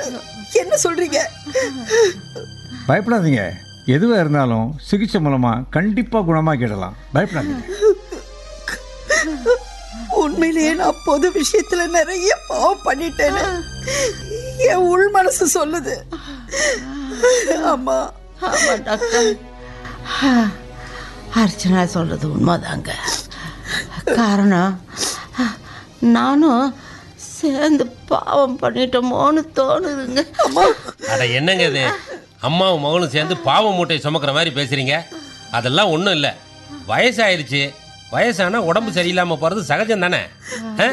என்ன சொல்றீங்க பயப்படாதீங்க எதுவாக இருந்தாலும் சிகிச்சை மூலமாக கண்டிப்பாக குணமாக்கிடலாம் பயப்படாதீங்க உண்மையிலேயே நான் பொது விஷயத்துல நிறைய பாவம் பண்ணிட்டேன்னு என் உள் மனசு சொல்லுது அம்மா ஆமா டாக்டர் அர்ச்சனா சொல்றது உண்மைதாங்க காரணம் நானும் சேர்ந்து பாவம் பண்ணிட்டோமோன்னு தோணுதுங்க அட என்னங்க இது அம்மாவும் மகளும் சேர்ந்து பாவ மூட்டை சுமக்கிற மாதிரி பேசுறீங்க அதெல்லாம் ஒன்றும் இல்லை வயசாயிருச்சு வயசானா உடம்பு சரியில்லாமல் போகிறது சகஜம் தானே ஆ?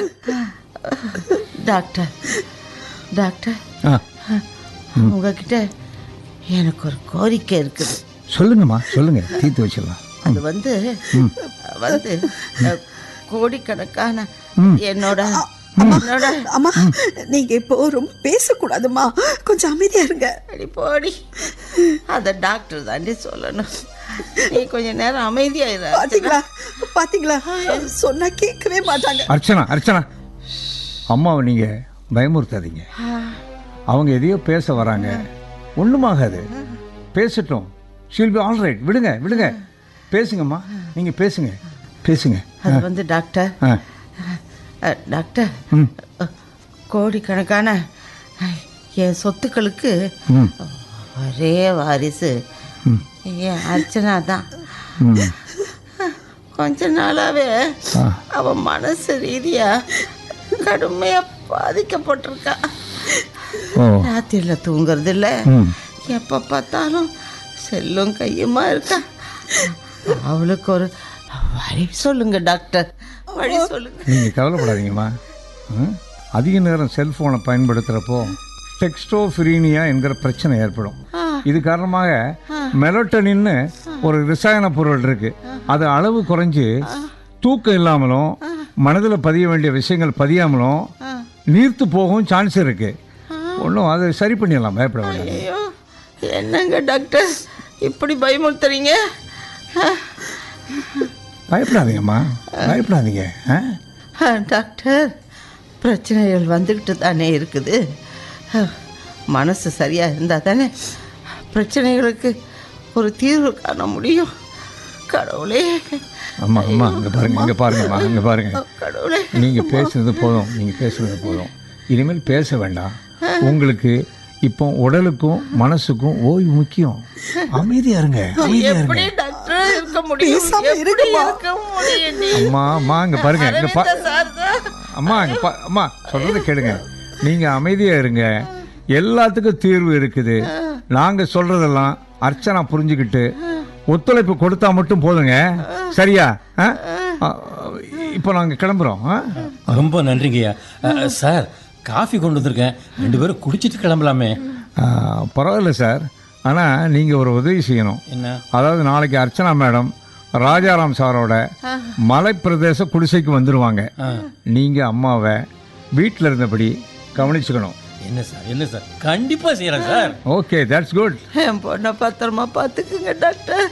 டாக்டர் டாக்டர் ஆ உங்ககிட்ட எனக்கு ஒரு கோரிக்கை இருக்குது சொல்லுங்கம்மா சொல்லுங்க தீர்த்து வச்சிடலாம் அது வந்து வந்து அஹ், கோடிக்கணக்கான என்னோட என்னோட அம்மா நீங்க இப்போ ரொம்ப பேசக்கூடாதும்மா கொஞ்சம் அமைதியா இருங்க அடி போடி அத டாக்டர் தாண்டி சொல்லணும் நீ கொஞ்ச நேரம் அமைதியாயிரு பாத்தீங்களா பாத்தீங்களா சொன்னா கேட்கவே மாட்டாங்க அர்ச்சனா அர்ச்சனா அம்மாவை நீங்கள் பயமுறுத்தாதீங்க அவங்க எதையோ பேச வராங்க ஒன்றுமாகாது பேசட்டும் ஷீல் பி ஆல் ரைட் விடுங்க விடுங்க பேசுங்கம்மா நீங்கள் பேசுங்க பேசுங்க அது வந்து டாக்டர் ஆ அஹ், டாக்டர் அஹ், கோடிக்கணக்கான அஹ், என் சொத்துக்களுக்கு ம் ஒரே வாரிசு என் அர்ச்சனா தான் ம் கொஞ்ச நாளாவே ஆ. அவ மனசு ரீதியா கடுமையா பாதிக்கப்பட்டிருக்கா ஓ ராத்திரில தூங்குறது இல்ல ம் எப்ப பார்த்தாலும் செல்லும் கையுமா இருக்கா அவளுக்கு ஒரு வழி சொல்லுங்க டாக்டர் வழி சொல்லுங்க நீங்கள் கவலைப்படாதீங்கம்மா ம்? அதிக நேரம் செல்ஃபோனை பயன்படுத்துகிறப்போ டெக்ஸ்டோஃபிரீனியா என்கிற பிரச்சனை ஏற்படும் இது காரணமாக மெலட்டனின்னு ஒரு ரசாயன பொருள் இருக்கு அது அளவு குறைஞ்சு தூக்கம் இல்லாமலும் மனதில் பதிய வேண்டிய விஷயங்கள் பதியாமலும் நீர்த்து போகவும் சான்ஸ் இருக்கு ஒன்றும் அதை சரி பண்ணிடலாம் பயப்பட வேண்டாம் ஐயோ என்னங்க டாக்டர் இப்படி பயமுறுத்துறீங்க பயப்படாதீங்கம்மா பயப்படாதீங்க ஆ ஆ, டாக்டர் பிரச்சனைகள் வந்துக்கிட்டு தானே இருக்குது அஹ், மனசு சரியாக இருந்தால் தானே பிரச்சனைகளுக்கு ஒரு தீர்வு காண முடியும் கடவுளே அம்மா அம்மா இங்கே பாருங்க இங்கே பாருங்கம்மா இங்கே பாருங்க கடவுளே நீங்கள் பேசுனது போதும் நீங்கள் பேசுனது போதும் இனிமேல் பேச வேண்டாம் உங்களுக்கு இப்போ உடலுக்கும் மனசுக்கும் ஓய்வு முக்கியம் அமைதியா இருங்க அமைதியா எப்படி இருங்க டாக்டர் இருக்க முடியும் பேசாம எப்படி இருக்குமா? இருக்க முடியும் நீ? அம்மா அம்மா இங்க பாருங்க இங்க பா அரவிந்த சார் தான் அம்மா இங்க பா அம்மா சொல்றதை கேளுங்க நீங்க அமைதியா இருங்க எல்லாத்துக்கும் தீர்வு இருக்குது நாங்க சொல்றதெல்லாம் அர்ச்சனா புரிஞ்சுக்கிட்டு ஒத்துழைப்பு கொடுத்தா மட்டும் போதுங்க சரியா ஆ? ஆ, இப்போ நாங்க கிளம்புறோம் ஆ? ரொம்ப நன்றிங்கய்யா அஹ், சார் காஃபி கொண்டு வந்திருக்கேன் ரெண்டு பேரும் குடிச்சிட்டு கிளம்பலாமே ஆ, பரவாயில்ல சார் ஆனால் நீங்கள் ஒரு உதவி செய்யணும் என்ன அதாவது நாளைக்கு அர்ச்சனா மேடம் ராஜாராம் சாரோட மலைப்பிரதேச குடிசைக்கு வந்துடுவாங்க நீங்கள் அம்மாவை வீட்டில் இருந்தபடி கவனிச்சுக்கணும் என்ன சார் என்ன சார் கண்டிப்பா செய்யறேன் சார் ஓகே தட்ஸ் குட் என் பொண்ணை பத்திரமா பார்த்துக்குங்க டாக்டர்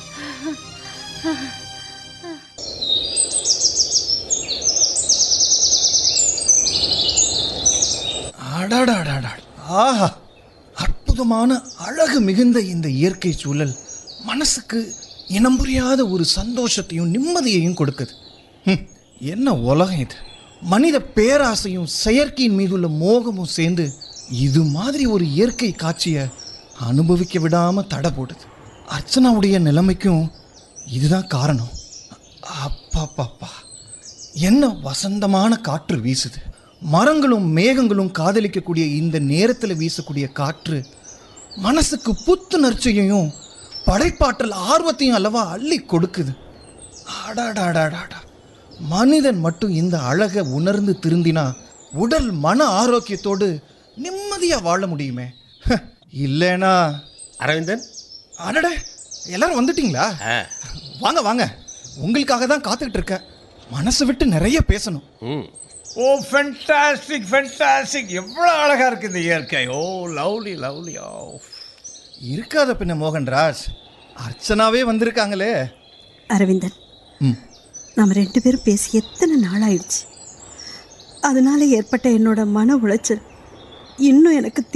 அடாடாடாடா ஆஹா அற்புதமான அழகு மிகுந்த இந்த இயற்கை சூழல் மனசுக்கு இனம் புரியாத ஒரு சந்தோஷத்தையும் நிம்மதியையும் கொடுக்குது ஹம், என்ன உலகம் இது மனித பேராசையும் செயற்கையின் மீதுள்ள மோகமும் சேர்ந்து இது மாதிரி ஒரு இயற்கை காட்சியை அனுபவிக்க விடாம தடை போடுது அர்ச்சனாவுடைய நிலைமைக்கும் இதுதான் காரணம் அப்பாப்பாப்பா என்ன வசந்தமான காற்று வீசுது மரங்களும் மேகங்களும் காதலிக்கக்கூடிய இந்த நேரத்தில் வீசக்கூடிய காற்று மனசுக்கு புத்துணர்ச்சியையும் படைப்பாற்றல் ஆர்வத்தையும் அல்லவா அள்ளி கொடுக்குது அடாடாடாடாடா மனிதன் மட்டும் இந்த அழகை உணர்ந்து திருந்தினா உடல் மன ஆரோக்கியத்தோடு நிம்மதியாக வாழ முடியுமே ஹ, இல்லைனா அரவிந்தன் அடடே எல்லாரும் வந்துட்டீங்களா ஆ வாங்க வாங்க உங்களுக்காக தான் காத்துக்கிட்டு இருக்கேன் மனசு விட்டு நிறைய பேசணும் ம் ஓ ஃபென்டாஸ்டிக் ஃபென்டாஸ்டிக் எவ்வளோ அழகாக இருக்குது இந்த இயற்கை ஓ லவ்லி லவ்லி ஓ இருக்காத பின்ன மோகன்ராஜ் அர்ச்சனாவே வந்திருக்காங்களே அரவிந்தன் ம் நம்ம ரெண்டு பேரும் பேசி எத்தனை நாள் ஆயிடுச்சு அதனால ஏற்பட்ட என்னோட மன உளைச்சல் இன்னும் எனக்கு